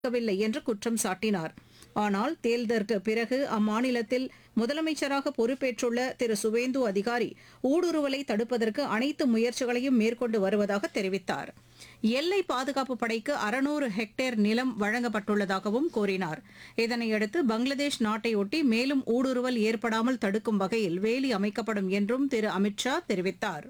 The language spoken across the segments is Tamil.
க்கவில்லை என்று குற்றம் சாட்டினார் ஆனால் தேர்தலுக்கு பிறகு அம்மாநிலத்தில் முதலமைச்சராக பொறுப்பேற்றுள்ள திரு சுவேந்து அதிகாரி ஊடுருவலை தடுப்பதற்கு அனைத்து முயற்சிகளையும் மேற்கொண்டு வருவதாக தெரிவித்தார் எல்லை பாதுகாப்பு படைக்கு அறுநூறு ஹெக்டேர் நிலம் வழங்கப்பட்டுள்ளதாகவும் கூறினார் இதனையடுத்து பங்களாதேஷ் நாட்டையொட்டி மேலும் ஊடுருவல் ஏற்படாமல் தடுக்கும் வகையில் வேலி அமைக்கப்படும் என்றும் திரு அமித்ஷா தெரிவித்தார்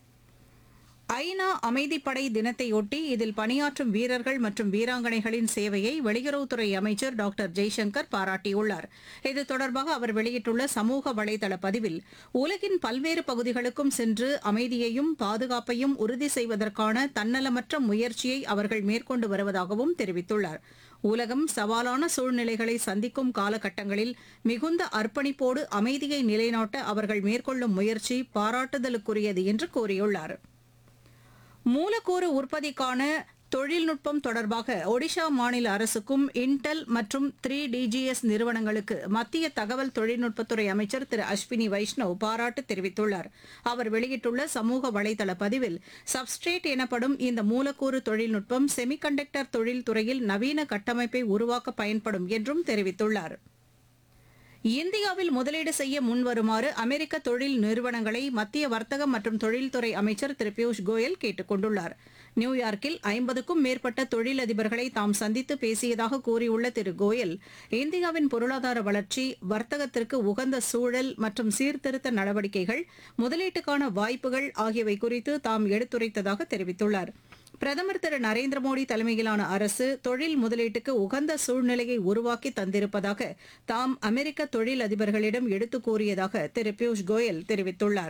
ஐநா அமைதிப்படை தினத்தையொட்டி இதில் பணியாற்றும் வீரர்கள் மற்றும் வீராங்கனைகளின் சேவையை வெளியுறவுத்துறை அமைச்சர் டாக்டர் ஜெய்சங்கர் பாராட்டியுள்ளார் இது தொடர்பாக அவர் வெளியிட்டுள்ள சமூக வலைதள பதிவில் உலகின் பல்வேறு பகுதிகளுக்கும் சென்று அமைதியையும் பாதுகாப்பையும் உறுதி செய்வதற்கான தன்னலமற்ற முயற்சியை அவர்கள் மேற்கொண்டு வருவதாகவும் தெரிவித்துள்ளார் உலகம் சவாலான சூழ்நிலைகளை சந்திக்கும் காலகட்டங்களில் மிகுந்த அர்ப்பணிப்போடு அமைதியை நிலைநாட்ட அவர்கள் மேற்கொள்ளும் முயற்சி பாராட்டுதலுக்குரியது என்று கூறியுள்ளார் மூலக்கூறு உற்பத்திக்கான தொழில்நுட்பம் தொடர்பாக ஒடிஷா மாநில அரசுக்கும் இன்டெல் மற்றும் த்ரீ டிஜிஎஸ் நிறுவனங்களுக்கு மத்திய தகவல் தொழில்நுட்பத்துறை அமைச்சர் திரு அஸ்வினி வைஷ்ணவ் பாராட்டு தெரிவித்துள்ளார் அவர் வெளியிட்டுள்ள சமூக வலைதள பதிவில் சப்ஸ்ட்ரேட் எனப்படும் இந்த மூலக்கூறு தொழில்நுட்பம் செமிகண்டக்டர் தொழில்துறையில் நவீன கட்டமைப்பை உருவாக்க பயன்படும் என்றும் தெரிவித்துள்ளார் இந்தியாவில் முதலீடு செய்ய முன்வருமாறு அமெரிக்க தொழில் நிறுவனங்களை மத்திய வர்த்தகம் மற்றும் தொழில்துறை அமைச்சர் திரு பியூஷ் கோயல் கேட்டுக் கொண்டுள்ளார் நியூயார்க்கில் ஐம்பதுக்கும் மேற்பட்ட தொழிலதிபர்களை தாம் சந்தித்து பேசியதாக கூறியுள்ள திரு கோயல் இந்தியாவின் பொருளாதார வளர்ச்சி வர்த்தகத்திற்கு உகந்த சூழல் மற்றும் சீர்திருத்த நடவடிக்கைகள் முதலீட்டுக்கான வாய்ப்புகள் ஆகியவை குறித்து தாம் எடுத்துரைத்ததாக தெரிவித்துள்ளார் பிரதமர் திரு நரேந்திர மோடி தலைமையிலான அரசு தொழில் முதலீட்டுக்கு உகந்த சூழ்நிலையை உருவாக்கி தந்திருப்பதாக தாம் அமெரிக்க தொழில் அதிபர்களிடம் எடுத்துக் கூறியதாக திரு பியூஷ் கோயல் தெரிவித்துள்ளார்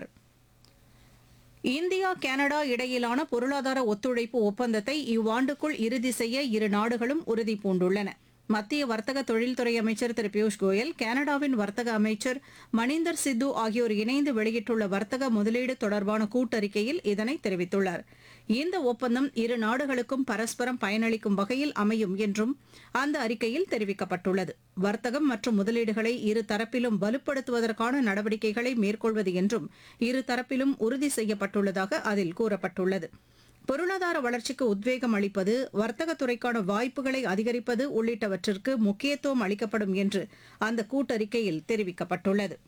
இந்தியா கனடா இடையிலான பொருளாதார ஒத்துழைப்பு ஒப்பந்தத்தை இவ்வாண்டுக்குள் இறுதி செய்ய இரு நாடுகளும் உறுதி பூண்டுள்ளன மத்திய வர்த்தக தொழில்துறை அமைச்சர் திரு பியூஷ் கோயல் கனடாவின் வர்த்தக அமைச்சர் மணிந்தர் சித்து ஆகியோர் இணைந்து வெளியிட்டுள்ள வர்த்தக முதலீடு தொடர்பான கூட்டறிக்கையில் இதனை தெரிவித்துள்ளார் இந்த ஒப்பந்தம் இரு நாடுகளுக்கும் பரஸ்பரம் பயனளிக்கும் வகையில் அமையும் என்றும் அந்த அறிக்கையில் தெரிவிக்கப்பட்டுள்ளது வர்த்தகம் மற்றும் முதலீடுகளை இரு தரப்பிலும் வலுப்படுத்துவதற்கான நடவடிக்கைகளை மேற்கொள்வது என்றும் இரு தரப்பிலும் உறுதி செய்யப்பட்டுள்ளதாக அதில் கூறப்பட்டுள்ளது பொருளாதார வளர்ச்சிக்கு உத்வேகம் அளிப்பது வர்த்தகத்துறைக்கான வாய்ப்புகளை அதிகரிப்பது உள்ளிட்டவற்றிற்கு முக்கியத்துவம் அளிக்கப்படும் என்று அந்த கூட்டறிக்கையில் தெரிவிக்கப்பட்டுள்ளது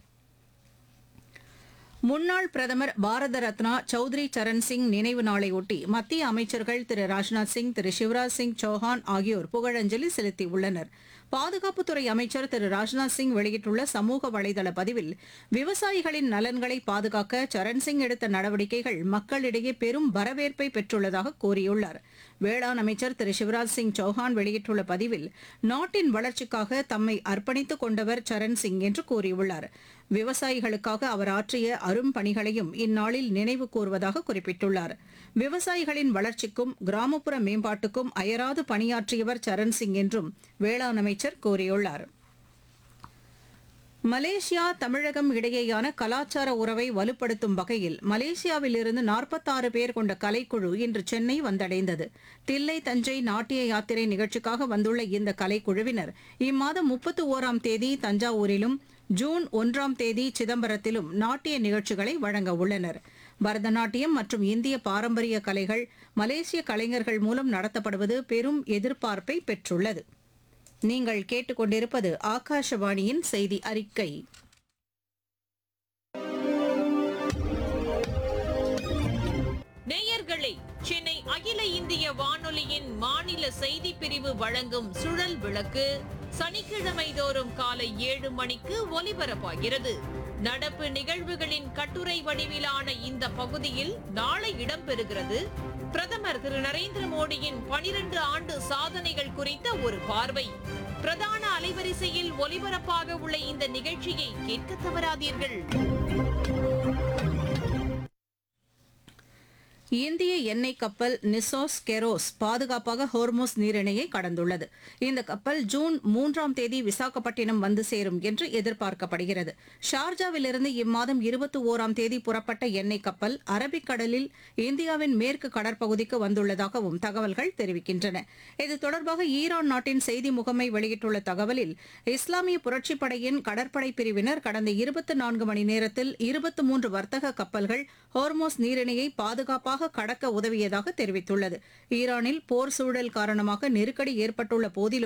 முன்னாள் பிரதமர் பாரத ரத்னா சௌத்ரி சரண் சிங் நினைவு நாளையொட்டி மத்திய அமைச்சர்கள் திரு ராஜ்நாத் சிங் திரு சிவராஜ் சிங் சௌஹான் ஆகியோர் புகழஞ்சலி செலுத்தியுள்ளனர் பாதுகாப்புத்துறை அமைச்சர் திரு ராஜ்நாத் சிங் வெளியிட்டுள்ள சமூக வலைதள பதிவில் விவசாயிகளின் நலன்களை பாதுகாக்க சரண் சிங் எடுத்த நடவடிக்கைகள் மக்களிடையே பெரும் வரவேற்பை பெற்றுள்ளதாக கூறியுள்ளார் வேளாண் அமைச்சர் திரு சிவராஜ் சிங் சௌஹான் வெளியிட்டுள்ள பதிவில் நாட்டின் வளர்ச்சிக்காக தம்மை அர்ப்பணித்துக் கொண்டவர் சரண் சிங் என்று கூறியுள்ளார் விவசாயிகளுக்காக அவர் ஆற்றிய அரும் பணிகளையும் இந்நாளில் நினைவு கூர்வதாக குறிப்பிட்டுள்ளார் விவசாயிகளின் வளர்ச்சிக்கும் கிராமப்புற மேம்பாட்டுக்கும் அயராது பணியாற்றியவர் சரண் சிங் என்றும் வேளாண் அமைச்சர் கூறியுள்ளார் மலேசியா தமிழகம் இடையேயான கலாச்சார உறவை வலுப்படுத்தும் வகையில் மலேசியாவிலிருந்து நாற்பத்தாறு பேர் கொண்ட கலைக்குழு இன்று சென்னை வந்தடைந்தது தில்லை தஞ்சை நாட்டிய யாத்திரை நிகழ்ச்சிக்காக வந்துள்ள இந்த கலைக்குழுவினர் இம்மாதம் முப்பத்து ஓராம் தேதி தஞ்சாவூரிலும் ஜூன் ஒன்றாம் தேதி சிதம்பரத்திலும் நாட்டிய நிகழ்ச்சிகளை வழங்க உள்ளனர் பரதநாட்டியம் மற்றும் இந்திய பாரம்பரிய கலைகள் மலேசிய கலைஞர்கள் மூலம் நடத்தப்படுவது பெரும் எதிர்பார்ப்பை பெற்றுள்ளது நீங்கள் கேட்டுக்கொண்டிருப்பது ஆகாஷவாணியின் செய்தி அறிக்கை நேயர்களே சென்னை அகில இந்திய வானொலியின் மாநில செய்தி பிரிவு வழங்கும் சுழல் விளக்கு சனிக்கிழமை தோறும் காலை ஏழு மணிக்கு ஒலிபரப்பாகிறது நடப்பு நிகழ்வுகளின் கட்டுரை வடிவிலான இந்த பகுதியில் நாளை இடம்பெறுகிறது பிரதமர் திரு நரேந்திர மோடியின் பனிரெண்டு ஆண்டு சாதனைகள் குறித்த ஒரு பார்வை பிரதான அலைவரிசையில் ஒலிபரப்பாக உள்ள இந்த நிகழ்ச்சியை கேட்க தவறாதீர்கள் இந்திய எண்ணெய் கப்பல் நிசோஸ் கெரோஸ் பாதுகாப்பாக ஹோர்மோஸ் நீரிணையை கடந்துள்ளது இந்த கப்பல் ஜூன் மூன்றாம் தேதி விசாகப்பட்டினம் வந்து சேரும் என்று எதிர்பார்க்கப்படுகிறது ஷார்ஜாவிலிருந்து இம்மாதம் இருபத்தி ஓராம் தேதி புறப்பட்ட எண்ணெய் கப்பல் அரபிக்கடலில் இந்தியாவின் மேற்கு கடற்பகுதிக்கு வந்துள்ளதாகவும் தகவல்கள் தெரிவிக்கின்றன இது தொடர்பாக ஈரான் நாட்டின் செய்தி முகமை வெளியிட்டுள்ள தகவலில் இஸ்லாமிய புரட்சிப் படையின் கடற்படை பிரிவினர் கடந்த இருபத்தி நான்கு மணி நேரத்தில் இருபத்தி மூன்று வர்த்தக கப்பல்கள் ஹோர்மோஸ் நீரிணையை பாதுகாப்பாக கடக்க உதவியதாக தெரிவித்துள்ளது ஈரானில் போர் சூழல் காரணமாக நெருக்கடி ஏற்பட்டுள்ள போதிலும்